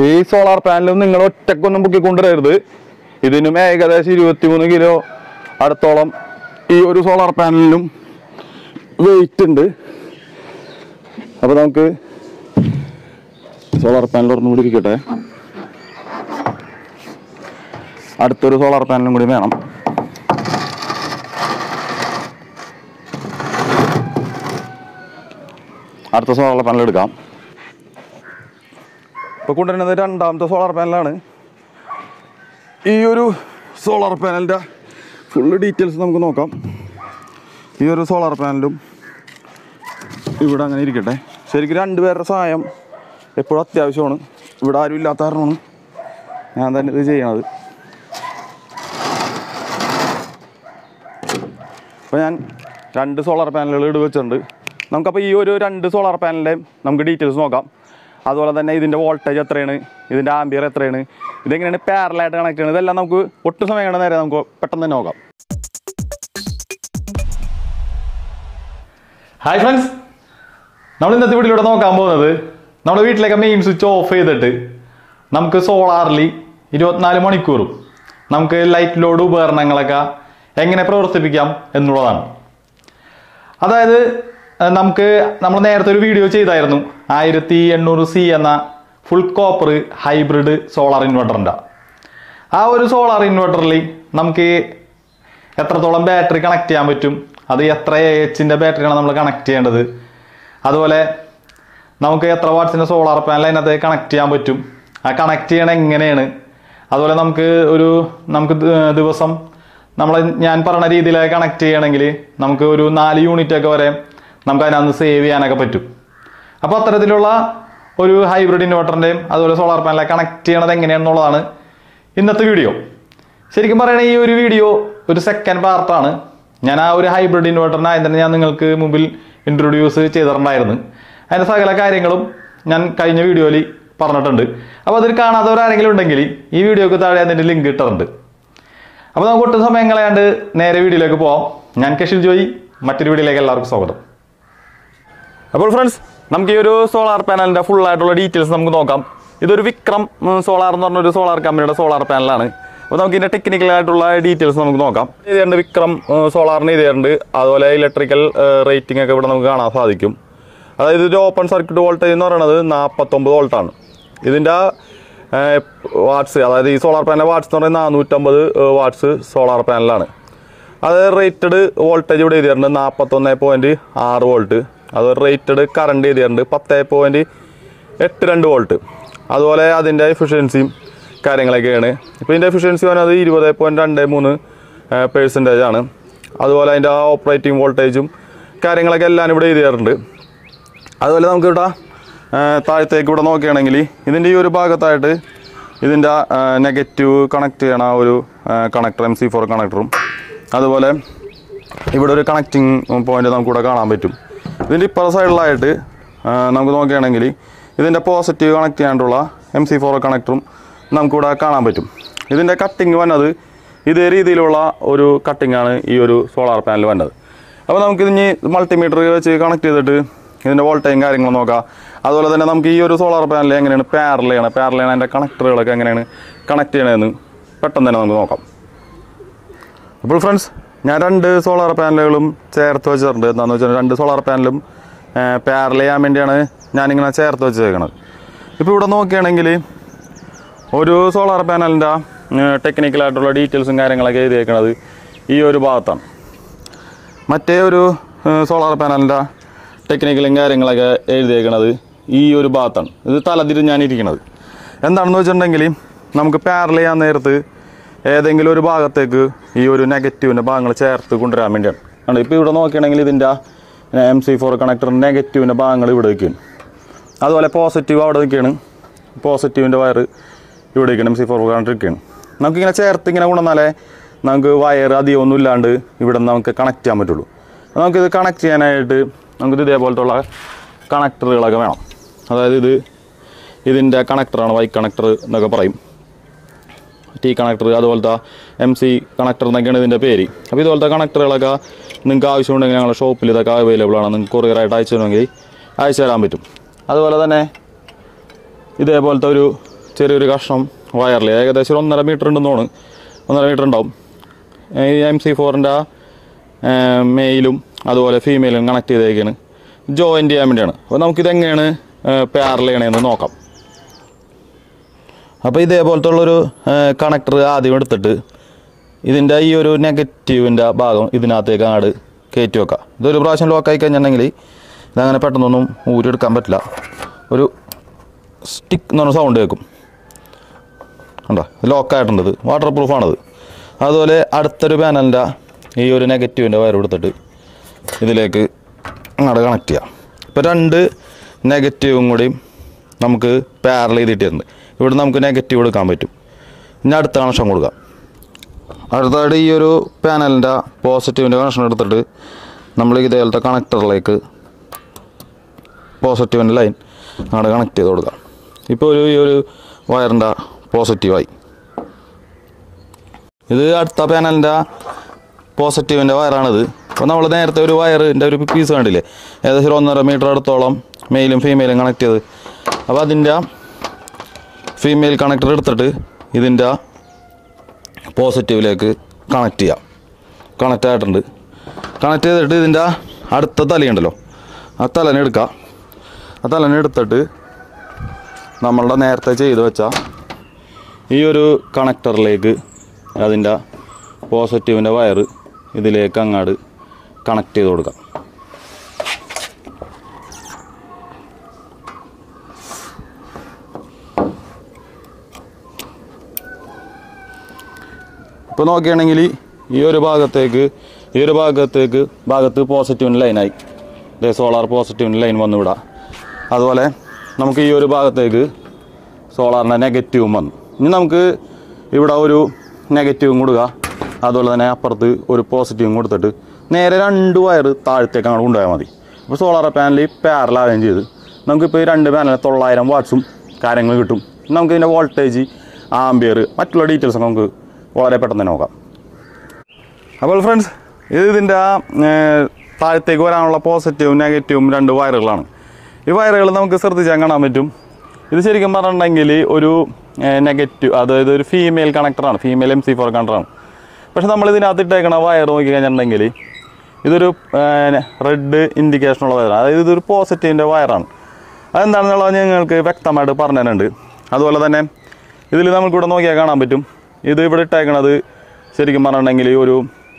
ഈ സോളാർ പാനലും നിങ്ങൾ ഒറ്റക്കൊന്നും പൊക്കിക്കൊണ്ടുവരരുത് ഇതിനും ഏകദേശം ഇരുപത്തിമൂന്ന് കിലോ അടുത്തോളം ഈ ഒരു സോളാർ പാനലിനും വെയിറ്റ് ഉണ്ട് അപ്പോൾ നമുക്ക് സോളാർ പാനൽ ഒരെണ്ണം കൂടി ഇരിക്കട്ടെ അടുത്തൊരു സോളാർ പാനലും കൂടി വേണം അടുത്ത സോളാർ പാനൽ എടുക്കാം ഇപ്പോൾ കൊണ്ടുവരുന്നത് രണ്ടാമത്തെ സോളാർ പാനലാണ് ഈ ഒരു സോളാർ പാനലിൻ്റെ ഫുള്ള് ഡീറ്റെയിൽസ് നമുക്ക് നോക്കാം ഈ ഒരു സോളാർ പാനലും ഇവിടെ അങ്ങനെ ഇരിക്കട്ടെ ശരിക്കും രണ്ടുപേരുടെ സഹായം എപ്പോഴും അത്യാവശ്യമാണ് ഇവിടെ ആരും ഇല്ലാത്ത കാരണമാണ് ഞാൻ തന്നെ ഇത് ചെയ്യണത് അപ്പോൾ ഞാൻ രണ്ട് സോളാർ പാനലുകൾ ഇട് വെച്ചിട്ടുണ്ട് നമുക്കപ്പോൾ ഈ ഒരു രണ്ട് സോളാർ പാനലിൻ്റെയും നമുക്ക് ഡീറ്റെയിൽസ് നോക്കാം അതുപോലെ തന്നെ ഇതിൻ്റെ വോൾട്ടേജ് എത്രയാണ് ഇതിൻ്റെ ആംബിയർ എത്രയാണ് ഇതെങ്ങനെയാണ് പാരലായിട്ട് കണക്ട് ചെയ്യുന്നത് ഇതെല്ലാം നമുക്ക് ഒട്ടും സമയം കണ്ട നേരെ നമുക്ക് പെട്ടെന്ന് തന്നെ നോക്കാം ഹായ് ഫ്രണ്ട്സ് നമ്മൾ ഇന്നത്തെ വീട്ടിലൂടെ നോക്കാൻ പോകുന്നത് നമ്മുടെ വീട്ടിലേക്ക് മെയിൻ സ്വിച്ച് ഓഫ് ചെയ്തിട്ട് നമുക്ക് സോളാറിൽ ഇരുപത്തിനാല് മണിക്കൂറും നമുക്ക് ലൈറ്റ് ലോഡ് ഉപകരണങ്ങളൊക്കെ എങ്ങനെ പ്രവർത്തിപ്പിക്കാം എന്നുള്ളതാണ് അതായത് അഹ് നമുക്ക് നമ്മൾ നേരത്തെ ഒരു വീഡിയോ ചെയ്തായിരുന്നു ആയിരത്തി എണ്ണൂറ് സി എന്ന ഫുൾ കോപ്പർ ഹൈബ്രിഡ് സോളാർ ഇൻവെർട്ടറിൻ്റെ ആ ഒരു സോളാർ ഇൻവെർട്ടറിൽ നമുക്ക് എത്രത്തോളം ബാറ്ററി കണക്ട് ചെയ്യാൻ പറ്റും അത് എത്ര എച്ചിൻ്റെ ബാറ്ററിയാണ് നമ്മൾ കണക്ട് ചെയ്യേണ്ടത് അതുപോലെ നമുക്ക് എത്ര വാട്ട്സിൻ്റെ സോളാർ പാനൽ അതിനകത്ത് കണക്ട് ചെയ്യാൻ പറ്റും ആ കണക്ട് ചെയ്യണ എങ്ങനെയാണ് അതുപോലെ നമുക്ക് ഒരു നമുക്ക് ദ- ദിവസം നമ്മൾ ഞാൻ പറഞ്ഞ രീതിയിൽ കണക്ട് ചെയ്യണമെങ്കിൽ നമുക്ക് ഒരു നാല് യൂണിറ്റ് ഒക്കെ വരെ നമുക്ക് അതിനകത്ത് സേവ് ചെയ്യാനൊക്കെ പറ്റും അപ്പോൾ അത്തരത്തിലുള്ള ഒരു ഹൈബ്രിഡ് ഇൻവെർട്ടറിൻ്റെയും അതുപോലെ സോളാർ പാനലെ കണക്ട് ചെയ്യണത് എങ്ങനെയാണെന്നുള്ളതാണ് ഇന്നത്തെ വീഡിയോ ശരിക്കും പറയണ ഈ ഒരു വീഡിയോ ഒരു സെക്കൻഡ് പാർട്ടാണ് ഞാൻ ആ ഒരു ഹൈബ്രിഡ് ഇൻവെർട്ടറിനെ ആദ്യം തന്നെ ഞാൻ നിങ്ങൾക്ക് മുമ്പിൽ ഇൻട്രൊഡ്യൂസ് ചെയ്തിട്ടുണ്ടായിരുന്നു അതിൻ്റെ സകല കാര്യങ്ങളും ഞാൻ കഴിഞ്ഞ വീഡിയോയിൽ പറഞ്ഞിട്ടുണ്ട് അപ്പോൾ അതിൽ കാണാത്തവരാരെങ്കിലും ഉണ്ടെങ്കിൽ ഈ വീഡിയോക്ക് താഴെ അതിൻ്റെ ലിങ്ക് ഇട്ടിട്ടുണ്ട് അപ്പോൾ നമുക്ക് ഒട്ടും സമയം കളയാണ്ട് നേരെ വീഡിയോയിലേക്ക് പോവാം ഞാൻ കഷിൽ ജോയി മറ്റൊരു വീഡിയോയിലേക്ക് എല്ലാവർക്കും സ്വാഗതം അപ്പോൾ ഫ്രണ്ട്സ് നമുക്ക് ഈ ഒരു സോളാർ പാനലിൻ്റെ ഫുൾ ആയിട്ടുള്ള ഡീറ്റെയിൽസ് നമുക്ക് നോക്കാം ഇതൊരു വിക്രം സോളാർ എന്ന് പറഞ്ഞൊരു സോളാർ കമ്പനിയുടെ സോളാർ പാനലാണ് അപ്പോൾ നമുക്ക് ഇതിൻ്റെ ടെക്നിക്കൽ ആയിട്ടുള്ള ഡീറ്റെയിൽസ് നമുക്ക് നോക്കാം ഇതുണ്ട് വിക്രം സോളാറിന് ഇതുണ്ട് അതുപോലെ ഇലക്ട്രിക്കൽ റേറ്റിംഗ് ഒക്കെ ഇവിടെ നമുക്ക് കാണാൻ സാധിക്കും അതായത് ഇത് ഓപ്പൺ സർക്യൂട്ട് വോൾട്ടേജ് എന്ന് പറയുന്നത് നാൽപ്പത്തൊമ്പത് വോൾട്ടാണ് ഇതിൻ്റെ വാട്ട്സ് അതായത് ഈ സോളാർ പാനൽ വാട്ട്സ് എന്ന് പറയുന്നത് നാനൂറ്റമ്പത് വാട്ട്സ് സോളാർ പാനലാണ് അത് റേറ്റഡ് വോൾട്ടേജ് ഇവിടെ എഴുതിയിട്ടുണ്ട് നാൽപ്പത്തൊന്ന് പോയിൻറ്റ് ആറ് വോൾട്ട് അത് റേറ്റഡ് കറണ്ട് എഴുതിയിട്ടുണ്ട് പത്ത് പോയിൻറ്റ് എട്ട് രണ്ട് വോൾട്ട് അതുപോലെ അതിൻ്റെ എഫിഷ്യൻസിയും കാര്യങ്ങളൊക്കെയാണ് ഇപ്പോൾ ഇതിൻ്റെ എഫിഷ്യൻസി പറയുന്നത് ഇരുപത് പോയിൻറ്റ് രണ്ട് മൂന്ന് പേഴ്സൻറ്റേജ് ആണ് അതുപോലെ അതിൻ്റെ ഓപ്പറേറ്റിംഗ് വോൾട്ടേജും കാര്യങ്ങളൊക്കെ എല്ലാം ഇവിടെ എഴുതിയിട്ടുണ്ട് അതുപോലെ നമുക്ക് ഇവിടെ താഴത്തേക്ക് ഇവിടെ നോക്കുകയാണെങ്കിൽ ഇതിൻ്റെ ഈ ഒരു ഭാഗത്തായിട്ട് ഇതിൻ്റെ നെഗറ്റീവ് കണക്ട് ചെയ്യണ ഒരു കണക്ടർ എം സി ഫോർ കണക്ടറും അതുപോലെ ഇവിടെ ഒരു കണക്റ്റിംഗ് പോയിന്റ് നമുക്കിവിടെ കാണാൻ പറ്റും ഇതിൻ്റെ ഇപ്പുറ സൈഡിലായിട്ട് നമുക്ക് നോക്കുകയാണെങ്കിൽ ഇതിൻ്റെ പോസിറ്റീവ് കണക്ട് ചെയ്യാനുള്ള എം സി ഫോർ കണക്ടറും നമുക്കിവിടെ കാണാൻ പറ്റും ഇതിൻ്റെ കട്ടിങ് വന്നത് ഇതേ രീതിയിലുള്ള ഒരു കട്ടിംഗ് ആണ് ഈ ഒരു സോളാർ പാനൽ വന്നത് അപ്പോൾ നമുക്ക് ഇനി മൾട്ടിമീറ്റർ വെച്ച് കണക്ട് ചെയ്തിട്ട് ഇതിൻ്റെ വോൾട്ടേജും കാര്യങ്ങളും നോക്കാം അതുപോലെ തന്നെ നമുക്ക് ഈ ഒരു സോളാർ പാനൽ എങ്ങനെയാണ് പാരൽ ചെയ്യണം പാരൽ ചെയ്യണം അതിൻ്റെ കണക്ടറുകളൊക്കെ എങ്ങനെയാണ് കണക്ട് ചെയ്യണമെന്ന് പെട്ടെന്ന് തന്നെ നമുക്ക് നോക്കാം അപ്പോൾ ഫ്രണ്ട്സ് ഞാൻ രണ്ട് സോളാർ പാനലുകളും ചേർത്ത് വെച്ചിട്ടുണ്ട് എന്താണെന്ന് വെച്ചാൽ രണ്ട് സോളാർ പാനലും പാരൽ ചെയ്യാൻ വേണ്ടിയാണ് ഞാനിങ്ങനെ ചേർത്ത് വെച്ചേക്കണത് ഇപ്പോൾ ഇവിടെ നോക്കുകയാണെങ്കിൽ ഒരു സോളാർ പാനലിൻ്റെ ടെക്നിക്കലായിട്ടുള്ള ഡീറ്റെയിൽസും കാര്യങ്ങളൊക്കെ എഴുതിയേക്കണത് ഈ ഒരു ഭാഗത്താണ് മറ്റേ ഒരു സോളാർ പാനലിൻ്റെ ടെക്നിക്കലും കാര്യങ്ങളൊക്കെ എഴുതിയേക്കണത് ഈ ഒരു ഭാഗത്താണ് ഇത് തലതിരിഞ്ഞാണ് ഇരിക്കുന്നത് എന്താണെന്ന് വെച്ചിട്ടുണ്ടെങ്കിൽ നമുക്ക് പാരൽ ചെയ്യാൻ നേരത്ത് ഏതെങ്കിലും ഒരു ഭാഗത്തേക്ക് ഈ ഒരു നെഗറ്റീവിൻ്റെ ഭാഗങ്ങൾ ചേർത്ത് കൊണ്ടുവരാൻ വേണ്ടിയാണ് ആണ് ഇപ്പോൾ ഇവിടെ നോക്കുകയാണെങ്കിൽ ഇതിൻ്റെ എം സി ഫോർ കണക്ടർ നെഗറ്റീവിൻ്റെ ഭാഗങ്ങൾ ഇവിടെ വയ്ക്കുകയാണ് അതുപോലെ പോസിറ്റീവ് അവിടെ നിൽക്കുകയാണ് പോസിറ്റീവിൻ്റെ വയർ ഇവിടെ വയ്ക്കണം എം സി ഫോർ കണക്ടർ ഇരിക്കുകയാണ് നമുക്കിങ്ങനെ ചേർത്ത് ഇങ്ങനെ കൊണ്ടുവന്നാലേ നമുക്ക് വയർ അധികം ഒന്നും ഇല്ലാണ്ട് ഇവിടെ നിന്ന് നമുക്ക് കണക്ട് ചെയ്യാൻ പറ്റുള്ളൂ അപ്പോൾ നമുക്കിത് കണക്ട് ചെയ്യാനായിട്ട് നമുക്കിത് ഇതേപോലത്തുള്ള കണക്ടറുകളൊക്കെ വേണം അതായത് ഇത് ഇതിൻ്റെ കണക്ടറാണ് വൈ കണക്ടർ എന്നൊക്കെ പറയും ടി കണക്ടർ അതുപോലത്തെ എം സി കണക്ടർ എന്നൊക്കെയാണ് ഇതിൻ്റെ പേര് അപ്പോൾ ഇതുപോലത്തെ കണക്ടറുകളൊക്കെ നിങ്ങൾക്ക് ആവശ്യമുണ്ടെങ്കിൽ ഞങ്ങളുടെ ഷോപ്പിൽ ഇതൊക്കെ അവൈലബിൾ ആണ് നിങ്ങൾക്ക് കൊറിയറായിട്ട് അയച്ചു തരുമെങ്കിൽ അയച്ചു തരാൻ പറ്റും അതുപോലെ തന്നെ ഇതേപോലത്തെ ഒരു ചെറിയൊരു കഷ്ണം വയറിൽ ഏകദേശം ഒരു ഒന്നര മീറ്റർ ഉണ്ടെന്ന് തോന്നുന്നു ഒന്നര മീറ്റർ ഉണ്ടാവും ഈ എം സി ഫോറിൻ്റെ മെയിലും അതുപോലെ ഫീമെയിലും കണക്ട് ചെയ്തേക്കാണ് ജോയിൻ്റ് ചെയ്യാൻ വേണ്ടിയാണ് അപ്പോൾ നമുക്കിതെങ്ങനെയാണ് പെയറിൽ ചെയ്യണതെന്ന് നോക്കാം അപ്പോൾ ഇതേപോലത്തെ ഉള്ളൊരു കണക്ടർ ആദ്യം എടുത്തിട്ട് ഇതിൻ്റെ ഈ ഒരു നെഗറ്റീവിൻ്റെ ഭാഗം ഇതിനകത്തേക്ക് അങ്ങോട്ട് കയറ്റി വെക്കാം ഇതൊരു പ്രാവശ്യം ലോക്കായി കഴിഞ്ഞിട്ടുണ്ടെങ്കിൽ ഇതങ്ങനെ പെട്ടെന്നൊന്നും ഊരിയെടുക്കാൻ പറ്റില്ല ഒരു സ്റ്റിക്ക് എന്ന് പറഞ്ഞ സൗണ്ട് കേൾക്കും കണ്ടോ ലോക്കായിട്ടുണ്ട് ഇത് വാട്ടർ പ്രൂഫാണത് അതുപോലെ അടുത്തൊരു പാനലിൻ്റെ ഈ ഒരു നെഗറ്റീവിൻ്റെ വയർ എടുത്തിട്ട് ഇതിലേക്ക് അങ്ങോട്ട് കണക്ട് ചെയ്യാം ഇപ്പോൾ രണ്ട് നെഗറ്റീവും കൂടി നമുക്ക് പാരൽ ചെയ്തിട്ടുണ്ട് ഇവിടെ നമുക്ക് നെഗറ്റീവ് കൊടുക്കാൻ പറ്റും ഇനി അടുത്ത കണക്ഷൻ കൊടുക്കാം അടുത്തായിട്ട് ഈ ഒരു പാനലിൻ്റെ പോസിറ്റീവിൻ്റെ കണക്ഷൻ എടുത്തിട്ട് നമ്മൾ ഇതേപോലത്തെ കണക്ടറിലേക്ക് പോസിറ്റീവിൻ്റെ ലൈൻ അങ്ങോട്ട് കണക്ട് ചെയ്ത് കൊടുക്കാം ഇപ്പോൾ ഒരു ഈ ഒരു വയറിൻ്റെ പോസിറ്റീവായി ഇത് അടുത്ത പാനലിൻ്റെ പോസിറ്റീവിൻ്റെ വയറാണിത് അപ്പോൾ നമ്മൾ നേരത്തെ ഒരു വയറിൻ്റെ ഒരു പീസ് കണ്ടില്ലേ ഏകദേശം ഒരു ഒന്നര മീറ്റർ അടുത്തോളം മെയിലും ഫീമെയിലും കണക്ട് ചെയ്ത് അപ്പോൾ അതിൻ്റെ ഫീമെയിൽ കണക്ടർ എടുത്തിട്ട് ഇതിൻ്റെ പോസിറ്റീവിലേക്ക് കണക്ട് ചെയ്യാം കണക്റ്റ് ആയിട്ടുണ്ട് കണക്ട് ചെയ്തിട്ട് ഇതിൻ്റെ അടുത്ത തലയുണ്ടല്ലോ ആ തലനെ എടുക്കുക ആ തലനെ എടുത്തിട്ട് നമ്മളുടെ നേരത്തെ ചെയ്ത് വെച്ച ഈ ഒരു കണക്ടറിലേക്ക് അതിൻ്റെ പോസിറ്റീവിൻ്റെ വയറ് ഇതിലേക്ക് അങ്ങാട് കണക്ട് ചെയ്ത് കൊടുക്കാം ഇപ്പോൾ നോക്കുകയാണെങ്കിൽ ഈ ഒരു ഭാഗത്തേക്ക് ഈ ഒരു ഭാഗത്തേക്ക് ഭാഗത്ത് പോസിറ്റീവിന് ലൈനായി ഇതേ സോളാർ പോസിറ്റീവിന് ലൈൻ വന്നു വിടാം അതുപോലെ നമുക്ക് ഈ ഒരു ഭാഗത്തേക്ക് സോളാറിൻ്റെ നെഗറ്റീവും വന്നു ഇനി നമുക്ക് ഇവിടെ ഒരു നെഗറ്റീവും കൊടുക്കുക അതുപോലെ തന്നെ അപ്പുറത്ത് ഒരു പോസിറ്റീവും കൊടുത്തിട്ട് നേരെ രണ്ട് വയർ താഴത്തേക്ക് അങ്ങോട്ട് കൊണ്ടുപോയാൽ മതി അപ്പോൾ സോളാർ പാനൽ പാരലാവുകയും ചെയ്ത് നമുക്കിപ്പോൾ ഈ രണ്ട് പാനൽ തൊള്ളായിരം വാട്ട്സും കാര്യങ്ങൾ കിട്ടും നമുക്ക് ഇതിൻ്റെ വോൾട്ടേജ് ആംബിയർ മറ്റുള്ള ഡീറ്റെയിൽസ് ഒക്കെ നമുക്ക് വളരെ പെട്ടെന്ന് തന്നെ നോക്കാം അപ്പോൾ ഫ്രണ്ട്സ് ഇത് ഇതിൻ്റെ ആ ഏർ, താഴത്തേക്ക് വരാനുള്ള പോസിറ്റീവും നെഗറ്റീവും രണ്ട് വയറുകളാണ് ഈ വയറുകൾ നമുക്ക് ശ്രദ്ധിച്ചാൽ കാണാൻ പറ്റും ഇത് ശരിക്കും പറഞ്ഞിട്ടുണ്ടെങ്കിൽ ഒരു നെഗറ്റീവ് അതായത് ഒരു ഫീമെയിൽ കണക്ടറാണ് ഫീമെയിൽ എം സി ഫോർ കണക്ടറാണ് പക്ഷെ നമ്മൾ ഇതിനകത്ത് ഇട്ടേക്കണ വയർ നോക്കി കഴിഞ്ഞിട്ടുണ്ടെങ്കിൽ ഇതൊരു റെഡ് ഇൻഡിക്കേഷനുള്ള വയറാണ് അതായത് ഇതൊരു പോസിറ്റീവിൻ്റെ വയറാണ് അതെന്താണെന്നുള്ളത് ഞങ്ങൾക്ക് വ്യക്തമായിട്ട് പറഞ്ഞു തരുന്നുണ്ട് അതുപോലെ തന്നെ ഇതിൽ നമുക്കിവിടെ നോക്കിയാൽ കാണാൻ പറ്റും ഇത് ഇവിടെ ഇട്ടേക്കണത് ശരിക്കും പറഞ്ഞിട്ടുണ്ടെങ്കിൽ ഒരു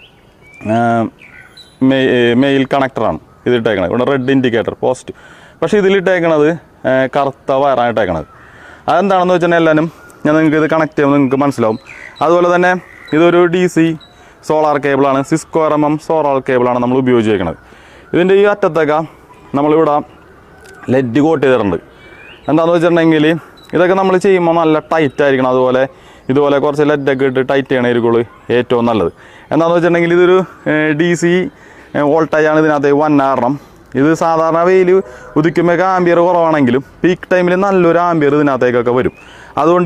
മെയിൽ കണക്ടറാണ് ഇത് ഇട്ടേക്കണത് ഇവിടെ റെഡ് ഇൻഡിക്കേറ്റർ പോസിറ്റീവ് പക്ഷേ ഇതിലിട്ടേക്കണത് ഏർ കറുത്ത വയറാണ് ഇട്ടേക്കണത് അതെന്താണെന്ന് വെച്ചാൽ എല്ലാവരും ഞാൻ നിങ്ങൾക്ക് ഇത് കണക്ട് ചെയ്യുമ്പോൾ നിങ്ങൾക്ക് മനസ്സിലാവും അതുപോലെ തന്നെ ഇതൊരു ഡി സി സോളാർ കേബിളാണ് സിസ്കോ എം എം സോളാർ കേബിളാണ് നമ്മൾ ഉപയോഗിച്ചിരിക്കുന്നത് ഇതിൻ്റെ ഈ അറ്റത്തൊക്കെ നമ്മളിവിടെ ലെഡ് കോട്ട് ചെയ്തിട്ടുണ്ട് എന്താണെന്ന് വെച്ചിട്ടുണ്ടെങ്കിൽ ഇതൊക്കെ നമ്മൾ ചെയ്യുമ്പോൾ നല്ല ടൈറ്റ് ആയിരിക്കണം അതുപോലെ ഇതുപോലെ കുറച്ച് ലെഡൊക്കെ ഇട്ട് ടൈറ്റ് ചെയ്യണമായിരിക്കുള്ളൂ ഏറ്റവും നല്ലത് എന്താണെന്ന് വെച്ചിട്ടുണ്ടെങ്കിൽ ഇതൊരു ഡി സി വോൾട്ടേജാണ് ഇതിനകത്ത് വൻ കാരണം ഇത് സാധാരണ വെയിൽ ഉദിക്കുമ്പോഴൊക്കെ ആംബിയർ കുറവാണെങ്കിലും പീക്ക് ടൈമിൽ നല്ലൊരു ആംബിയർ ഇതിനകത്തേക്കൊക്കെ വരും അതുകൊണ്ട്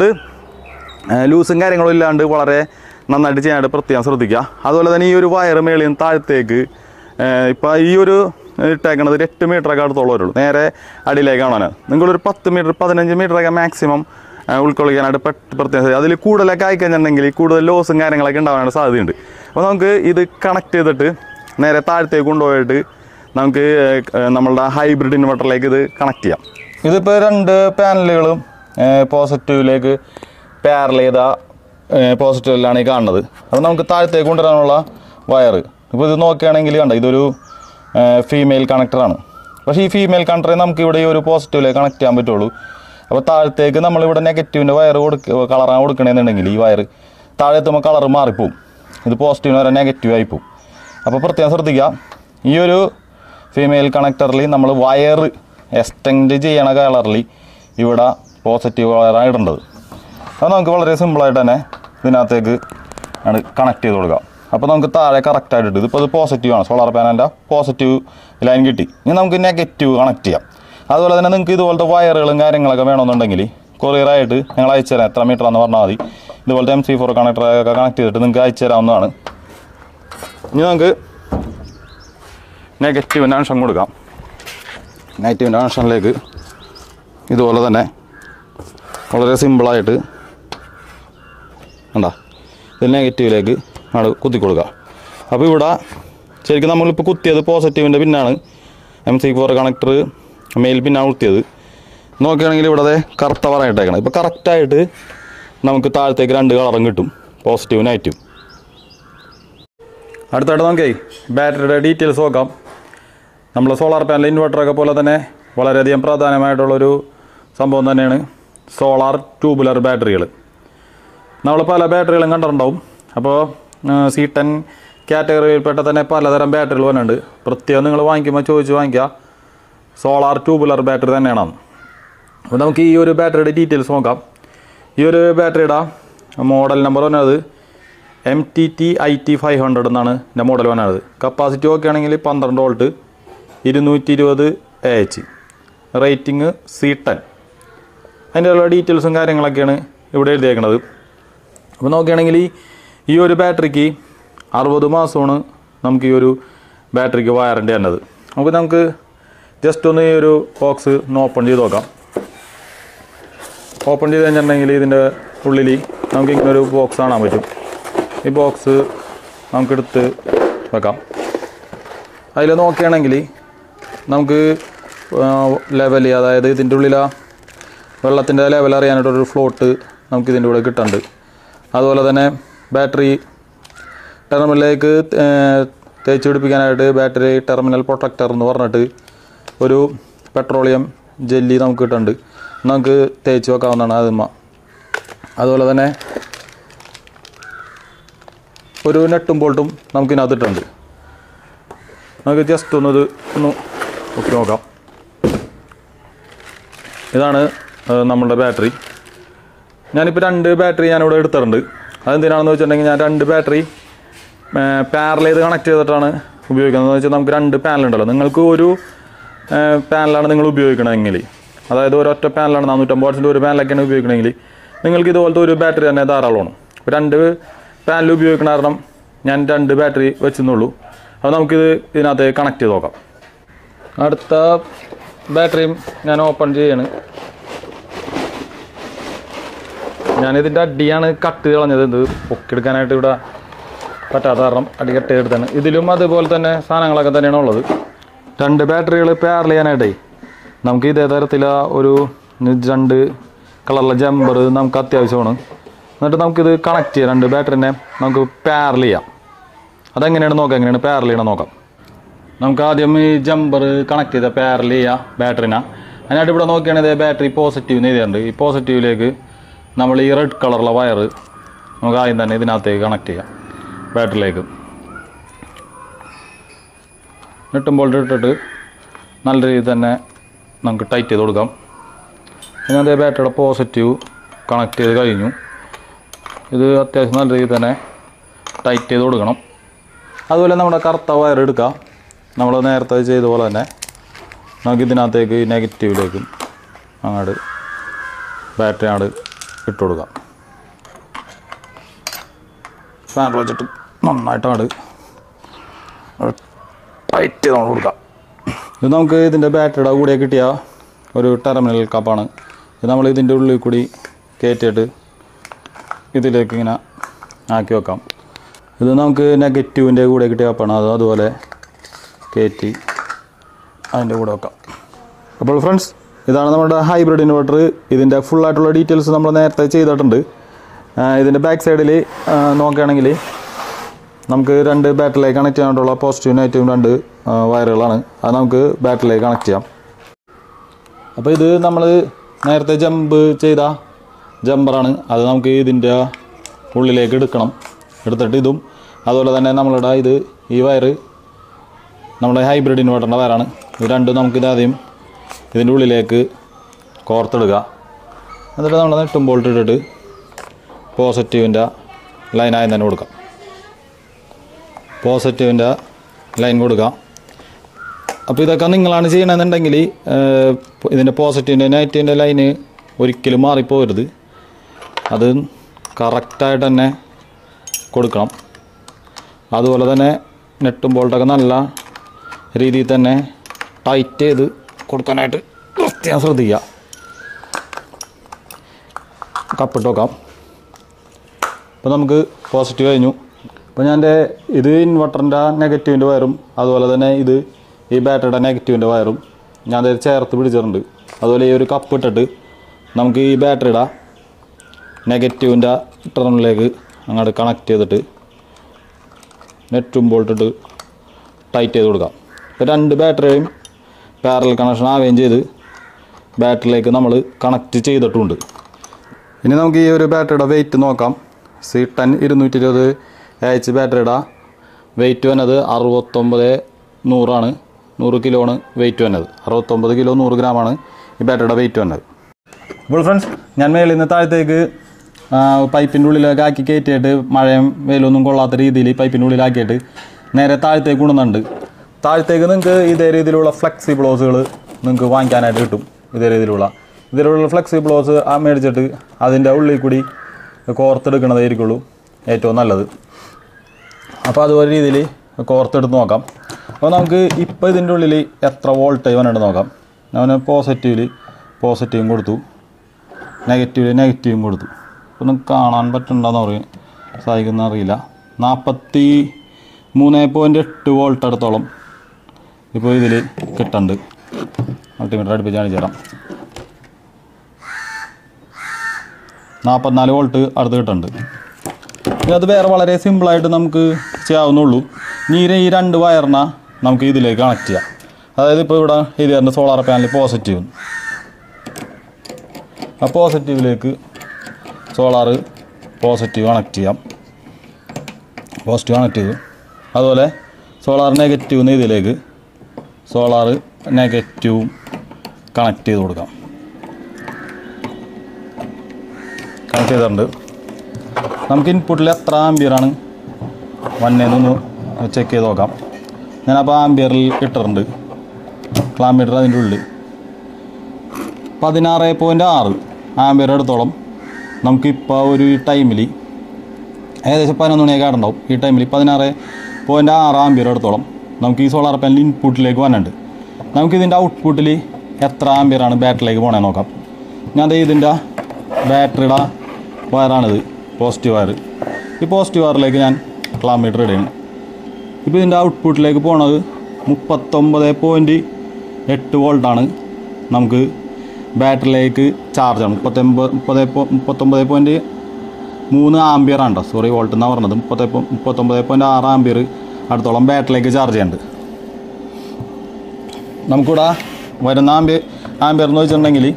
ഏഹ് ലൂസും കാര്യങ്ങളും ഇല്ലാണ്ട് വളരെ നന്നായിട്ട് ചെയ്യാനായിട്ട് പ്രത്യേകം ശ്രദ്ധിക്കുക അതുപോലെ തന്നെ ഈ ഒരു വയർ മേളിൽ നിന്ന് താഴത്തേക്ക് ഇപ്പം ഈ ഒരു ഇട്ടേക്കണത് ഒരു എട്ട് മീറ്ററൊക്കെ അടുത്തോളം വരുള്ളൂ നേരെ അടിയിലേക്കാണ് നിങ്ങളൊരു പത്ത് മീറ്റർ പതിനഞ്ച് മീറ്ററൊക്കെ മാക്സിമം ഉൾക്കൊള്ളിക്കാനായിട്ട് പെട്ട് പ്രത്യേകം ശ്രദ്ധിക്കുക. അതിൽ കൂടുതലൊക്കെ ആയിക്കഴിഞ്ഞിട്ടുണ്ടെങ്കിൽ കൂടുതൽ ലോസും കാര്യങ്ങളൊക്കെ ഉണ്ടാവാനായിട്ട് സാധ്യതയുണ്ട് അപ്പോൾ നമുക്ക് ഇത് കണക്ട് ചെയ്തിട്ട് നേരെ താഴത്തേക്ക് കൊണ്ടുപോയിട്ട് നമുക്ക് ഏഹ്, ഏഹ്, നമ്മളുടെ ഹൈബ്രിഡ് ഇൻവെർട്ടറിലേക്ക് ഇത് കണക്ട് ചെയ്യാം ഇതിപ്പോൾ രണ്ട് പാനലുകളും പോസിറ്റീവിലേക്ക് പാരൽ ചെയ്ത പോസിറ്റീവിലാണ് ഈ കാണുന്നത് അപ്പോൾ നമുക്ക് താഴത്തേക്ക് കൊണ്ടുവരാനുള്ള വയർ ഇപ്പോൾ ഇത് നോക്കുകയാണെങ്കിൽ കണ്ട ഇതൊരു ഫീമെയിൽ കണക്ടറാണ് പക്ഷേ ഈ ഫീമെയിൽ കണക്ടറെ നമുക്ക് ഇവിടെ ഈ ഒരു പോസിറ്റീവിലേക്ക് കണക്ട് ചെയ്യാൻ പറ്റുള്ളൂ അപ്പോൾ താഴത്തേക്ക് നമ്മളിവിടെ നെഗറ്റീവിൻ്റെ വയർ കൊടുക്ക കളറാണ് കൊടുക്കണമെന്നുണ്ടെങ്കിൽ ഈ വയർ താഴെ എത്തുമ്പോൾ കളർ മാറിപ്പോവും ഇത് പോസിറ്റീവിന് വരെ നെഗറ്റീവ് ആയിപ്പോവും അപ്പോൾ പ്രത്യേകം ശ്രദ്ധിക്കുക ഈ ഒരു ഫീമെയിൽ കണക്ടറിൽ നമ്മൾ വയർ എക്സ്റ്റെൻഡ് ചെയ്യണ കളറിൽ ഇവിടെ പോസിറ്റീവ് വയറാണ് ഇടേണ്ടത് അത് നമുക്ക് വളരെ സിമ്പിളായിട്ട് തന്നെ ഇതിനകത്തേക്ക് ആണ് കണക്ട് ചെയ്ത് കൊടുക്കാം അപ്പോൾ നമുക്ക് താഴെ കറക്റ്റായിട്ട് ഇട്ട് ഇതിപ്പോൾ ഇത് പോസിറ്റീവ് ആണ് സോളാർ പാനലിൻ്റെ പോസിറ്റീവ് ലൈൻ കിട്ടി ഇനി നമുക്ക് നെഗറ്റീവ് കണക്ട് ചെയ്യാം അതുപോലെ തന്നെ നിങ്ങൾക്ക് ഇതുപോലത്തെ വയറുകളും കാര്യങ്ങളൊക്കെ വേണമെന്നുണ്ടെങ്കിൽ കൊറിയറായിട്ട് ഞങ്ങൾ അയച്ചു തരാം എത്ര മീറ്റർ എന്ന് പറഞ്ഞാൽ മതി ഇതുപോലത്തെ എം സി ഫോർ കണക്ടറൊക്കെ കണക്ട് ചെയ്തിട്ട് നിങ്ങൾക്ക് അയച്ചു തരാവുന്നതാണ് ഇനി നമുക്ക് നെഗറ്റീവിൻ്റെ അംശം കൊടുക്കാം നെഗറ്റീവിൻ്റെ അംശത്തിലേക്ക് ഇതുപോലെ തന്നെ വളരെ സിമ്പിളായിട്ട് കണ്ടാ ഇത് നെഗറ്റീവിലേക്ക് ആണ് കുത്തി കൊടുക്കുക അപ്പോൾ ഇവിടെ ശരിക്കും നമ്മളിപ്പോൾ കുത്തിയത് പോസിറ്റീവിൻ്റെ പിന്നാണ് M C four connector male പിന്നാണ് കുത്തിയത് നോക്കുകയാണെങ്കിൽ ഇവിടെ ദേ കറുത്ത വറയിട്ടേക്കണം ഇപ്പോൾ കറക്റ്റായിട്ട് നമുക്ക് താഴത്തേക്ക് രണ്ട് കളറും കിട്ടും പോസിറ്റീവ് നെഗറ്റീവ് അടുത്തായിട്ട് നമുക്കേ ബാറ്ററിയുടെ ഡീറ്റെയിൽസ് നോക്കാം നമ്മൾ സോളാർ പാനൽ ഇൻവെർട്ടറൊക്കെ പോലെ തന്നെ വളരെയധികം പ്രാധാന്യമായിട്ടുള്ളൊരു സംഭവം തന്നെയാണ് സോളാർ ട്യൂബുലർ ബാറ്ററികൾ നമ്മൾ പല ബാറ്ററികളും കണ്ടിട്ടുണ്ടാവും അപ്പോൾ സി ടെൻ കാറ്റഗറിയിൽപ്പെട്ട തന്നെ പലതരം ബാറ്ററികൾ വരുന്നുണ്ട് പ്രത്യേകം നിങ്ങൾ വാങ്ങിക്കുമ്പോൾ ചോദിച്ച് വാങ്ങിക്കുക സോളാർ ട്യൂബുലർ ബാറ്ററി തന്നെയാണ് അപ്പോൾ നമുക്ക് ഈ ഒരു ബാറ്ററിയുടെ ഡീറ്റെയിൽസ് നോക്കാം ഈ ഒരു ബാറ്ററിയുടെ മോഡൽ നമ്പർ വന്നത് M T T I T five hundred എന്നാണ് എൻ്റെ മോഡൽ വന്നത് കപ്പാസിറ്റി ഒക്കെ ആണെങ്കിൽ പന്ത്രണ്ട് വോൾട്ട് ഇരുന്നൂറ്റി ഇരുപത് A H rating C ten അതിൻ്റെ ഉള്ള ഡീറ്റെയിൽസും കാര്യങ്ങളൊക്കെയാണ് ഇവിടെ എഴുതിയേക്കുന്നത് അപ്പോൾ നോക്കുകയാണെങ്കിൽ ഈ ഒരു ബാറ്ററിക്ക് അറുപത് മാസമാണ് നമുക്ക് ഈ ഒരു ബാറ്ററിക്ക് വാറണ്ടി തന്നത് അപ്പോൾ നമുക്ക് ജസ്റ്റ് ഒന്ന് ഈ ഒരു ബോക്സ് ഒന്ന് ഓപ്പൺ ചെയ്ത് നോക്കാം ഓപ്പൺ ചെയ്ത് കഴിഞ്ഞിട്ടുണ്ടെങ്കിൽ ഇതിൻ്റെ ഉള്ളിൽ നമുക്ക് ഇങ്ങനെ ഒരു ബോക്സ് കാണാൻ പറ്റും ഈ ബോക്സ് നമുക്കെടുത്ത് വെക്കാം അതിൽ നോക്കുകയാണെങ്കിൽ നമുക്ക് ലെവൽ അതായത് ഇതിൻ്റെ ഉള്ളിൽ വെള്ളത്തിൻ്റെ ലെവൽ അറിയാനായിട്ടൊരു ഫ്ലോട്ട് നമുക്ക് ഇതിൻ്റെ കൂടെ കിട്ടുന്നുണ്ട് അതുപോലെ തന്നെ ബാറ്ററി ടെർമിനലിലേക്ക് തേച്ച് പിടിപ്പിക്കാനായിട്ട് ബാറ്ററി ടെർമിനൽ പ്രൊട്ടക്ടർ എന്ന് പറഞ്ഞിട്ട് ഒരു പെട്രോളിയം ജെല്ലി നമുക്ക് കിട്ടുന്നുണ്ട് നമുക്ക് തേച്ച് വെക്കാവുന്നതാണ് അതിന്മ അതുപോലെ തന്നെ ഒരു നെട്ടും ബോൾട്ടും നമുക്ക് ഇതിനകത്തിട്ടുണ്ട് നമുക്ക് ജസ്റ്റ് ഒന്ന് ഇത് ഒന്ന് നോക്കി നോക്കാം ഇതാണ് ഏഹ്, നമ്മളുടെ ബാറ്ററി ഞാനിപ്പോൾ രണ്ട് ബാറ്ററി ഞാനിവിടെ എടുത്തിട്ടുണ്ട് അതെന്തിനാണെന്ന് വെച്ചിട്ടുണ്ടെങ്കിൽ ഞാൻ രണ്ട് ബാറ്ററി പാരൽ ചെയ്ത് കണക്ട് ചെയ്തിട്ടാണ് ഉപയോഗിക്കുന്നത് എന്ന് വെച്ചാൽ നമുക്ക് രണ്ട് പാനലുണ്ടല്ലോ നിങ്ങൾക്ക് ഒരു പാനലാണ് നിങ്ങൾ ഉപയോഗിക്കണമെങ്കിൽ അതായത് ഒരൊറ്റ പാനലാണ് നാനൂറ്റമ്പത് വാട്സിൻ്റെ ഒരു പാനലൊക്കെയാണ് ഉപയോഗിക്കണമെങ്കിൽ നിങ്ങൾക്ക് ഇതുപോലത്തെ ഒരു ബാറ്ററി തന്നെ ധാരാളമാണ് ഇപ്പോൾ രണ്ട് പാനൽ ഉപയോഗിക്കണ കാരണം ഞാൻ രണ്ട് ബാറ്ററി വെച്ചെന്നുള്ളൂ അപ്പോൾ നമുക്കിത് ഇതിനകത്ത് കണക്ട് ചെയ്ത് നോക്കാം അടുത്ത ബാറ്ററിയും ഞാൻ ഓപ്പൺ ചെയ്യാണ് ഞാനിതിൻ്റെ അടിയാണ് കട്ട് കളഞ്ഞത് ഇത് പൊക്കിയെടുക്കാനായിട്ട് ഇവിടെ പറ്റാത്ത കാരണം അടി കട്ട് ചെയ്തെടുത്താണ് ഇതിലും അതുപോലെ തന്നെ സാധനങ്ങളൊക്കെ തന്നെയാണ് ഉള്ളത് രണ്ട് ബാറ്ററികൾ പെയർ ചെയ്യാനായിട്ടേ നമുക്ക് ഇതേ തരത്തില ഒരു രണ്ട് കളറിലെ ജമ്പർ നമുക്ക് അത്യാവശ്യമാണ് എന്നിട്ട് നമുക്കിത് കണക്ട് ചെയ്യാം രണ്ട് ബാറ്ററിനെ നമുക്ക് പെയർ ചെയ്യാം അതെങ്ങനെയാണ് നോക്കാം എങ്ങനെയാണ് പെയർ ചെയ്യണം നോക്കാം നമുക്ക് ആദ്യം ഈ ജമ്പർ കണക്ട് ചെയ്ത പാരൽ ചെയ്യാം ബാറ്ററിനെ അതിനായിട്ട് ഇവിടെ നോക്കുകയാണെങ്കിൽ ബാറ്ററി പോസിറ്റീവ് എഴുതിയിട്ടുണ്ട് ഈ പോസിറ്റീവിലേക്ക് നമ്മൾ ഈ റെഡ് കളറുള്ള വയർ നമുക്ക് ആദ്യം തന്നെ ഇതിനകത്തേക്ക് കണക്ട് ചെയ്യാം ബാറ്ററിയിലേക്ക് നെട്ടും ബോൾട്ട് ഇട്ടിട്ട് നല്ല രീതിയിൽ തന്നെ നമുക്ക് ടൈറ്റ് ചെയ്ത് കൊടുക്കാം പിന്നെ അതേ ബാറ്ററിയുടെ പോസിറ്റീവ് കണക്ട് ചെയ്ത് കഴിഞ്ഞു ഇത് അത്യാവശ്യം നല്ല രീതിയിൽ തന്നെ ടൈറ്റ് ചെയ്ത് കൊടുക്കണം അതുപോലെ നമ്മുടെ കറുത്ത വയർ എടുക്കുക നമ്മൾ നേരത്തെ ചെയ്ത പോലെ തന്നെ നമുക്ക് ഇതിനകത്തേക്ക് നെഗറ്റീവിലേക്കും അങ്ങോട്ട് ബാറ്ററി അങ്ങോട്ട് ഇട്ട് കൊടുക്കാം ഫാൻ വെച്ചിട്ട് നന്നായിട്ട് അങ്ങോട്ട് ടൈറ്റ് ചെയ്ത് നമ്മൾ കൊടുക്കാം ഇത് നമുക്ക് ഇതിൻ്റെ ബാറ്ററിയുടെ കൂടെ കിട്ടിയ ഒരു ടെർമിനൽ കപ്പാണ് ഇത് നമ്മൾ ഇതിൻ്റെ ഉള്ളിൽ കൂടി കയറ്റിയിട്ട് ഇതിലേക്ക് ഇങ്ങനെ ആക്കി വെക്കാം ഇത് നമുക്ക് നെഗറ്റീവിൻ്റെ കൂടെ കിട്ടിയ കപ്പാണ് അത് അതുപോലെ കയറ്റി അതിൻ്റെ കൂടെ വെക്കാം അപ്പോൾ ഫ്രണ്ട്സ് ഇതാണ് നമ്മുടെ ഹൈബ്രിഡ് ഇൻവെർട്ടർ ഇതിൻ്റെ ഫുള്ളായിട്ടുള്ള ഡീറ്റെയിൽസ് നമ്മൾ നേരത്തെ ചെയ്തിട്ടുണ്ട് ആ, ഇതിൻ്റെ ബാക്ക് സൈഡിൽ നോക്കുകയാണെങ്കിൽ നമുക്ക് രണ്ട് ബാറ്ററിലേക്ക് കണക്ട് ചെയ്യാനായിട്ടുള്ള പോസിറ്റീവും നെഗറ്റീവും രണ്ട് ആ, വയറുകളാണ് അത് നമുക്ക് ബാറ്ററിലേക്ക് കണക്ട് ചെയ്യാം അപ്പോൾ ഇത് നമ്മൾ നേരത്തെ ജമ്പ് ചെയ്ത ജമ്പറാണ് അത് നമുക്ക് ഇതിൻ്റെ ഉള്ളിലേക്ക് എടുക്കണം എടുത്തിട്ട് ഇതും അതുപോലെ തന്നെ നമ്മളുടെ ഇത് ഈ വയറ് നമ്മുടെ ഹൈബ്രിഡ് ഇൻവെർട്ടറിൻ്റെ വയറാണ് ഇത് രണ്ടും നമുക്കിത് ആദ്യം ഇതിൻ്റെ ഉള്ളിലേക്ക് കോർത്തെടുക്കുക എന്നിട്ട് നമ്മൾ നെട്ടും ബോൾട്ട് ഇട്ടിട്ട് പോസിറ്റീവിൻ്റെ ലൈനായി തന്നെ കൊടുക്കാം പോസിറ്റീവിൻ്റെ ലൈൻ കൊടുക്കാം അപ്പോൾ ഇതൊക്കെ നിങ്ങളാണ് ചെയ്യണമെന്നുണ്ടെങ്കിൽ ഏഹ്, ഇതിൻ്റെ പോസിറ്റീവിൻ്റെ നെഗറ്റീവിൻ്റെ ലൈന് ഒരിക്കലും മാറിപ്പോകരുത് അത് കറക്റ്റായിട്ട് തന്നെ കൊടുക്കണം അതുപോലെ തന്നെ നെട്ടും ബോൾട്ടൊക്കെ നല്ല രീതിയിൽ തന്നെ ടൈറ്റ് ചെയ്ത് കൊടുക്കാനായിട്ട് പ്രത്യേകം ശ്രദ്ധിക്കുക കപ്പിട്ട് വെക്കാം അപ്പോൾ നമുക്ക് പോസിറ്റീവ് കഴിഞ്ഞു അപ്പോൾ ഞാൻ എൻ്റെ ഇത് ഇൻവെർട്ടറിൻ്റെ നെഗറ്റീവിൻ്റെ വയറും അതുപോലെ തന്നെ ഇത് ഈ ബാറ്ററിയുടെ നെഗറ്റീവിൻ്റെ വയറും ഞാൻ അത് ചേർത്ത് പിടിച്ചിട്ടുണ്ട് അതുപോലെ ഈ ഒരു കപ്പ് ഇട്ടിട്ട് നമുക്ക് ഈ ബാറ്ററിയുടെ നെഗറ്റീവിൻ്റെ ടെർമിലേക്ക് അങ്ങോട്ട് കണക്ട് ചെയ്തിട്ട് നെറ്റും ബോൾട്ടിട്ട് ടൈറ്റ് ചെയ്ത് കൊടുക്കാം ഇപ്പോൾ രണ്ട് ബാറ്ററിയും പാരൽ കണക്ഷൻ ആവുകയും ചെയ്ത് ബാറ്ററിയിലേക്ക് നമ്മൾ കണക്ട് ചെയ്തിട്ടുണ്ട് ഇനി നമുക്ക് ഈ ഒരു ബാറ്ററിയുടെ വെയിറ്റ് നോക്കാം സി ടെൻ ഇരുന്നൂറ്റി ഇരുപത് എച്ച് ബാറ്ററിയുടെ വെയിറ്റ് വന്നത് അറുപത്തൊമ്പത് നൂറാണ് നൂറ് കിലോ ആണ് വെയിറ്റ് വന്നത് അറുപത്തൊമ്പത് കിലോ നൂറ് ഗ്രാമാണ് ഈ ബാറ്ററിയുടെ വെയിറ്റ് വന്നത് അപ്പോൾ ഫ്രണ്ട്സ് ഞാൻ മേളിൽ നിന്ന് താഴത്തേക്ക് പൈപ്പിൻ്റെ ഉള്ളിലൊക്കെ ആക്കി കയറ്റിയിട്ട് മഴയും വെയിലൊന്നും കൊള്ളാത്ത രീതിയിൽ പൈപ്പിൻ്റെ ഉള്ളിലാക്കിയിട്ട് നേരെ താഴത്തേക്ക് കൊണ്ടുവന്നുണ്ട് താഴത്തേക്ക് നിങ്ങൾക്ക് ഇതേ രീതിയിലുള്ള ഫ്ലെക്സി ബ്ലൗസുകൾ നിങ്ങൾക്ക് വാങ്ങിക്കാനായിട്ട് കിട്ടും ഇതേ രീതിയിലുള്ള ഇതിലുള്ള ഫ്ലെക്സി ബ്ലൗസ് ആ മേടിച്ചിട്ട് അതിൻ്റെ ഉള്ളിൽ കൂടി കോർത്തെടുക്കണതായിരിക്കുള്ളൂ ഏറ്റവും നല്ലത് അപ്പോൾ അതുപോലെ രീതിയിൽ കോർത്തെടുത്ത് നോക്കാം അപ്പോൾ നമുക്ക് ഇപ്പോൾ ഇതിൻ്റെ ഉള്ളിൽ എത്ര വോൾട്ടേജ് വന്നിട്ട് നോക്കാം ഞാൻ പോസിറ്റീവിൽ പോസിറ്റീവും കൊടുത്തു നെഗറ്റീവിൽ നെഗറ്റീവും കൊടുത്തു ഒന്ന് കാണാൻ പറ്റുന്നുണ്ടോയെന്ന് പറയും സാധിക്കുന്ന അറിയില്ല നാൽപ്പത്തി മൂന്ന് പോയിൻറ്റ് എട്ട് വോൾട്ട് അടുത്തോളം ഇപ്പോൾ ഇതിൽ കിട്ടുന്നുണ്ട് മൾട്ടിമീറ്റർ അടുപ്പിച്ച് കാണിച്ചു തരാം നാൽപ്പത്തിനാല് വോൾട്ട് അടുത്ത് കിട്ടുന്നുണ്ട് ഇനി അത് വേറെ വളരെ സിമ്പിളായിട്ട് നമുക്ക് ചെയ്യാവുന്നുള്ളൂ നീരെ ഈ രണ്ട് വയറിന നമുക്ക് ഇതിലേക്ക് കണക്ട് ചെയ്യാം അതായത് ഇപ്പോൾ ഇവിടെ എഴുതിയാറുണ്ട് സോളാർ പാനൽ പോസിറ്റീവ് ആ പോസിറ്റീവിലേക്ക് സോളാർ പോസിറ്റീവ് കണക്ട് ചെയ്യാം പോസിറ്റീവ് കണക്ട് ചെയ്തു അതുപോലെ സോളാർ നെഗറ്റീവ് എന്ന ഇതിലേക്ക് സോളാർ നെഗറ്റീവും കണക്ട് ചെയ്ത് കൊടുക്കാം കണക്ട് ചെയ്തിട്ടുണ്ട് നമുക്ക് ഇൻപുട്ടിൽ എത്ര ആംബിയറാണ് വന്നേന്നൊന്ന് ചെക്ക് ചെയ്ത് നോക്കാം ഞാനപ്പോൾ ആംബിയറിൽ ഇട്ടിട്ടുണ്ട് ക്ലാമീറ്റർ അതിൻ്റെ ഉള്ളിൽ പതിനാറ് പോയിൻ്റ് ആറ് ആംബിയർ എടുത്തോളം നമുക്കിപ്പോൾ ഒരു ടൈമിൽ ഏകദേശം പതിനൊന്ന് മണിയൊക്കെ ആയിട്ടുണ്ടാവും ഈ ടൈമിൽ പതിനാറ് പോയിൻ്റ് ആറ് ആംബിയർ എടുത്തോളം നമുക്ക് ഈ സോളാർ പാനൽ ഇൻപുട്ടിലേക്ക് വന്നിട്ടുണ്ട് നമുക്കിതിൻ്റെ ഔട്ട്പുട്ടിൽ എത്ര ആംബിയറാണ് ബാറ്ററിയിലേക്ക് പോകണേ നോക്കാം ഞാൻ ദേ ഇതിൻ്റെ ബാറ്ററിയുടെ വയറാണിത് പോസിറ്റീവ് വയർ ഈ പോസിറ്റീവ് വയറിലേക്ക് ഞാൻ കിലോമീറ്റർ ഇടുകയാണ് ഇപ്പോൾ ഇതിൻ്റെ ഔട്ട്പുട്ടിലേക്ക് പോണത് മുപ്പത്തൊമ്പത് പോയിൻറ്റ് എട്ട് വോൾട്ടാണ് നമുക്ക് ബാറ്ററിയിലേക്ക് ചാർജാണ് മുപ്പത്തൊമ്പത് മുപ്പത് പോ- മുപ്പത്തൊമ്പത് പോയിൻറ്റ് മൂന്ന് ആംബിയർ ആണ് കേട്ടോ സോറി വോൾട്ട് എന്നാണ് പറഞ്ഞത് മുപ്പത്തി മുപ്പത്തൊമ്പത് പോയിൻറ്റ് ആറ് ആംബിയർ അടുത്തോളം ബാറ്ററിയിലേക്ക് ചാർജ് ചെയ്യുന്നുണ്ട് നമുക്കിവിടെ വരുന്ന ആംബിയർ ആംബിയർ എന്ന് വെച്ചിട്ടുണ്ടെങ്കിൽ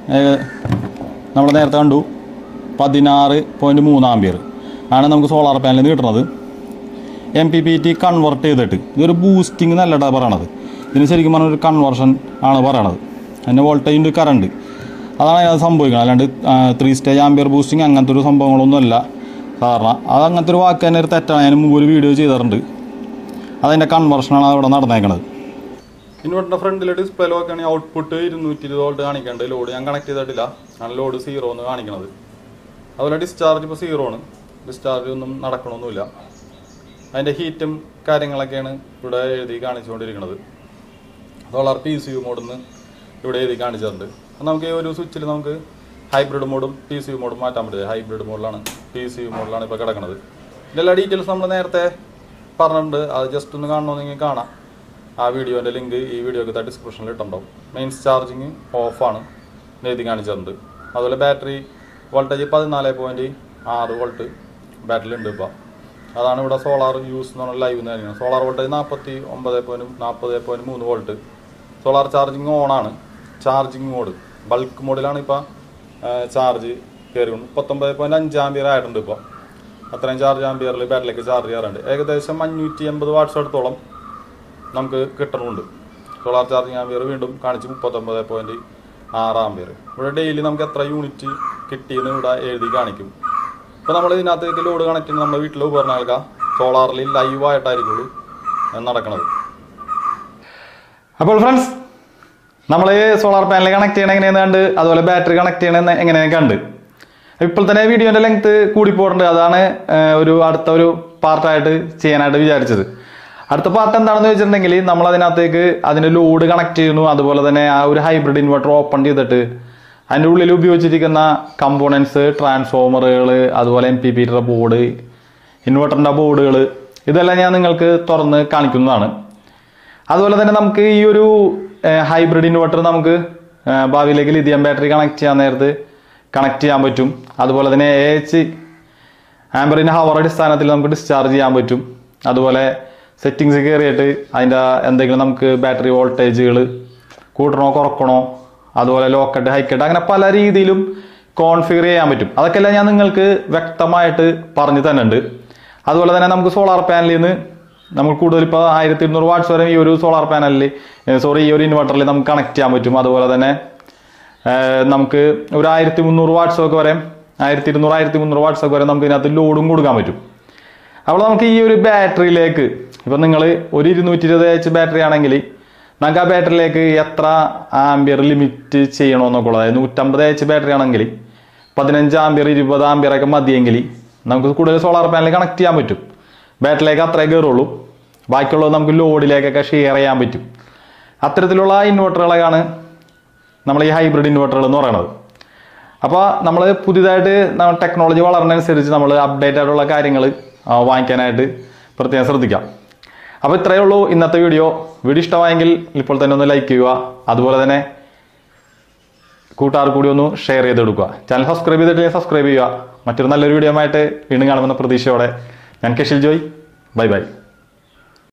നമ്മൾ നേരത്തെ കണ്ടു പതിനാറ് പോയിൻറ്റ് മൂന്ന് ആംബിയർ ആണ് നമുക്ക് സോളാർ പാനലിൽ നിന്ന് കിട്ടുന്നത് M P P T convert ചെയ്തിട്ട് ഇതൊരു ബൂസ്റ്റിംഗ് എന്നല്ലട്ടാ പറയണത് ഇതിന് ശരിക്കും പറഞ്ഞ ഒരു കൺവേർഷൻ ആണ് പറയണത് അതിൻ്റെ വോൾട്ടേജ് കറണ്ട് അതാണ് അതിനകത്ത് സംഭവിക്കുന്നത് അല്ലാണ്ട് ത്രീ സ്റ്റേജ് ആംബിയർ ബൂസ്റ്റിംഗ് അങ്ങനത്തെ ഒരു സംഭവങ്ങളൊന്നുമല്ല സാധാരണ അത് അങ്ങനത്തെ ഒരു വാക്ക് തന്നെ ഒരു തെറ്റാണ് ഞാൻ മുമ്പ് ഒരു വീഡിയോ ചെയ്തിട്ടുണ്ട് അതിൻ്റെ കൺവേർഷനാണ് അവിടെ നടന്നേക്കണത് ഇൻവെർട്ടറിൻ്റെ ഫ്രണ്ടിൽ ഡിസ്പ്ലേ നോക്കുകയാണെങ്കിൽ ഔട്ട്പുട്ട് ഇരുന്നൂറ്റി ഇരുപത് വോൾട്ട് കാണിക്കുന്നുണ്ട് ലോഡ് ഞാൻ കണക്ട് ചെയ്തിട്ടില്ല ആണ് ലോഡ് സീറോ എന്ന് കാണിക്കണത് അതുപോലെ ഡിസ്ചാർജ് ഇപ്പോൾ സീറോ ആണ് ഡിസ്ചാർജ് ഒന്നും നടക്കണമൊന്നുമില്ല അതിൻ്റെ ഹീറ്റും കാര്യങ്ങളൊക്കെയാണ് ഇവിടെ എഴുതി കാണിച്ചുകൊണ്ടിരിക്കുന്നത് സോളാർ പി സി യു മോഡിന്ന് ഇവിടെ എഴുതി കാണിച്ചിട്ടുണ്ട് അപ്പോൾ നമുക്ക് ഈ ഒരു സ്വിച്ചിൽ നമുക്ക് ഹൈബ്രിഡ് മോഡും പി സി യു മോഡും മാറ്റാൻ പറ്റില്ല ഹൈബ്രിഡ് മോഡിലാണ് പി സി യു മോഡിലാണ് ഇപ്പോൾ കിടക്കുന്നത് ഇതിൻ്റെ എല്ലാ ഡീറ്റെയിൽസ് നമ്മൾ നേരത്തെ പറഞ്ഞിട്ടുണ്ട് അത് ജസ്റ്റ് ഒന്ന് കാണണമെന്നെങ്കിൽ കാണാം ആ വീഡിയോൻ്റെ ലിങ്ക് ഈ വീഡിയോക്ക് ഡിസ്ക്രിപ്ഷനിൽ ഇട്ടുണ്ടാവും മെയിൻസ് ചാർജിങ് ഓഫാണ് എഴുതി കാണിച്ചിട്ടുണ്ട് അതുപോലെ ബാറ്ററി വോൾട്ടേജ് പതിനാല് പോയിൻറ്റ് ആറ് വോൾട്ട് ബാറ്ററി ഉണ്ട് ഇപ്പോൾ അതാണ് ഇവിടെ സോളാർ യൂസ് എന്ന് പറഞ്ഞാൽ ലൈവ് എന്ന് പറയുന്നത് സോളാർ വോൾട്ടേജ് നാൽപ്പത്തി ഒമ്പത് പോയിൻറ്റ് നാൽപ്പത് പോയിൻറ്റ് മൂന്ന് വോൾട്ട് സോളാർ ചാർജിങ് ഓണാണ് ചാർജിങ് മോഡ് ബൾക്ക് മോഡിലാണ് ഇപ്പോൾ ചാർജ് കയറി മുപ്പത്തൊമ്പത് പോയിൻറ്റ് അഞ്ച് ആംബിയർ ആയിട്ടുണ്ട് ഇപ്പോൾ അത്രയും ചാർജ് ആംബിയറിൽ ബാറ്ററിലേക്ക് ചാർജ് ചെയ്യാറുണ്ട് ഏകദേശം അഞ്ഞൂറ്റി എൺപത് വാട്ട്സ് അടുത്തോളം നമുക്ക് കിട്ടണമുണ്ട് സോളാർ ചാർജിങ് ആംബിയർ വീണ്ടും കാണിച്ച് മുപ്പത്തൊമ്പത് പോയിൻറ്റ് ആറ് ആംബിയർ ഇവിടെ ഡെയിലി നമുക്ക് എത്ര യൂണിറ്റ് കിട്ടിയെന്ന് ഇവിടെ എഴുതി കാണിക്കും ഇപ്പോൾ നമ്മൾ ഇതിനകത്തേക്ക് ലോഡ് കണക്ട് ചെയ്യുന്ന നമ്മുടെ വീട്ടിലെ ഉപകരണങ്ങൾക്ക് സോളാറിൽ ലൈവായിട്ടായിരിക്കുള്ളൂ നടക്കുന്നത് അപ്പോൾ ഫ്രണ്ട്സ് നമ്മൾ സോളാർ പാനൽ കണക്ട് ചെയ്യണ എങ്ങനെയാന്ന് കണ്ട് അതുപോലെ ബാറ്ററി കണക്ട് ചെയ്യണ എങ്ങനെയാണ് കണ്ട് ഇപ്പോൾ തന്നെ വീഡിയോന്റെ ലെങ്ത് കൂടി പോയിട്ടുണ്ട് അതാണ് ഏർ, ഒരു അടുത്ത ഒരു പാർട്ടായിട്ട് ചെയ്യാനായിട്ട് വിചാരിച്ചത് അടുത്ത പാർട്ട് എന്താണെന്ന് വെച്ചിട്ടുണ്ടെങ്കിൽ നമ്മൾ അതിനകത്തേക്ക് അതിന് ലോഡ് കണക്ട് ചെയ്യുന്നു അതുപോലെ തന്നെ ആ ഒരു ഹൈബ്രിഡ് ഇൻവെർട്ടർ ഓപ്പൺ ചെയ്തിട്ട് അതിൻ്റെ ഉള്ളിൽ ഉപയോഗിച്ചിരിക്കുന്ന കമ്പോണൻസ് ട്രാൻസ്ഫോമറുകൾ അതുപോലെ എം പി പീറ്റർ ബോർഡ് ഇൻവെർട്ടറിൻ്റെ ബോർഡുകൾ ഇതെല്ലാം ഞാൻ നിങ്ങൾക്ക് തുറന്ന് കാണിക്കുന്നതാണ് അതുപോലെ തന്നെ നമുക്ക് ഈ ഒരു ഹൈബ്രിഡ് ഇൻവെർട്ടർ നമുക്ക് ആ, ഭാവിയിലേക്ക് ലിഥിയം ബാറ്ററി കണക്ട് ചെയ്യാൻ നേരത്ത് കണക്ട് ചെയ്യാൻ പറ്റും അതുപോലെ തന്നെ എ എച്ച് ആംബറിൻ്റെ ഹവർ അടിസ്ഥാനത്തിൽ നമുക്ക് ഡിസ്ചാർജ് ചെയ്യാൻ പറ്റും അതുപോലെ സെറ്റിങ്സ് കയറിയിട്ട് അതിൻ്റെ എന്തെങ്കിലും നമുക്ക് ബാറ്ററി വോൾട്ടേജുകൾ കൂട്ടണോ കുറക്കണോ അതുപോലെ ലോക്കട്ട് ഹൈക്കട്ട് അങ്ങനെ പല രീതിയിലും കോൺഫിഗർ ചെയ്യാൻ പറ്റും അതൊക്കെ എല്ലാം ഞാൻ നിങ്ങൾക്ക് വ്യക്തമായിട്ട് പറഞ്ഞു തന്നുണ്ട് അതുപോലെ തന്നെ നമുക്ക് സോളാർ പാനലിൽ നിന്ന് നമുക്ക് കൂടുതൽ ഇപ്പോൾ ആയിരത്തി ഇരുന്നൂറ് വാട്ട്സ് വരെ ഈ ഒരു സോളാർ പാനലിൽ സോറി ഈ ഒരു ഇൻവെർട്ടറിൽ നമുക്ക് കണക്ട് ചെയ്യാൻ പറ്റും അതുപോലെ തന്നെ ഏഹ് നമുക്ക് ഒരു ആയിരത്തി മുന്നൂറ് വാട്ട്സ് ഒക്കെ വരെ ആയിരത്തി ഇരുന്നൂറ് ആയിരത്തി മുന്നൂറ് വാട്ട്സ് ഒക്കെ വരെ നമുക്ക് ഇതിനകത്ത് ലോഡും കൊടുക്കാൻ പറ്റും അപ്പോൾ നമുക്ക് ഈ ഒരു ബാറ്ററിയിലേക്ക് ഇപ്പം നിങ്ങൾ ഒരു ഇരുന്നൂറ്റി ഇരുപത് എച്ച് ബാറ്ററി ആണെങ്കിൽ നമുക്ക് ആ ബാറ്ററിയിലേക്ക് എത്ര ആംബിയർ ലിമിറ്റ് ചെയ്യണമെന്നൊക്കെ ഉള്ളത് അതായത് നൂറ്റമ്പത് എച്ച് ബാറ്ററി ആണെങ്കിൽ പതിനഞ്ച് ആംബിയർ ഇരുപത് ആംബിയർ ഒക്കെ മതിയെങ്കിൽ നമുക്ക് കൂടുതൽ സോളാർ പാനൽ കണക്ട് ചെയ്യാൻ പറ്റും ബാറ്ററിയിലേക്ക് അത്രേ കയറുള്ളൂ ബാക്കിയുള്ളത് നമുക്ക് ലോഡിലേക്കൊക്കെ ഷെയർ ചെയ്യാൻ പറ്റും അത്തരത്തിലുള്ള ഇൻവെർട്ടറുകളാണ് നമ്മൾ ഈ ഹൈബ്രിഡ് ഇൻവെർട്ടറുകൾ എന്ന് പറയുന്നത് അപ്പോൾ നമ്മൾ പുതിയതായിട്ട് നമ്മൾ ടെക്നോളജി വളർന്നതനുസരിച്ച് നമ്മൾ അപ്ഡേറ്റ് ആയിട്ടുള്ള കാര്യങ്ങൾ വാങ്ങിക്കാനായിട്ട് പ്രത്യേകം ശ്രദ്ധിക്കാം അപ്പോൾ ഇത്രയേ ഉള്ളൂ ഇന്നത്തെ വീഡിയോ വീഡിയോ ഇഷ്ടമായെങ്കിൽ ഇപ്പോൾ തന്നെ ഒന്ന് ലൈക്ക് ചെയ്യുക അതുപോലെ തന്നെ കൂട്ടുകാർ കൂടി ഒന്ന് ഷെയർ ചെയ്തെടുക്കുക ചാനൽ സബ്സ്ക്രൈബ് ചെയ്തിട്ടില്ലെങ്കിൽ സബ്സ്ക്രൈബ് ചെയ്യുക മറ്റൊരു നല്ലൊരു വീഡിയോ ആയിട്ട് വീണ്ടും കാണുമെന്ന പ്രതീക്ഷയോടെ ഞാൻ കെഷിൽ ജോയ് ബൈ ബൈ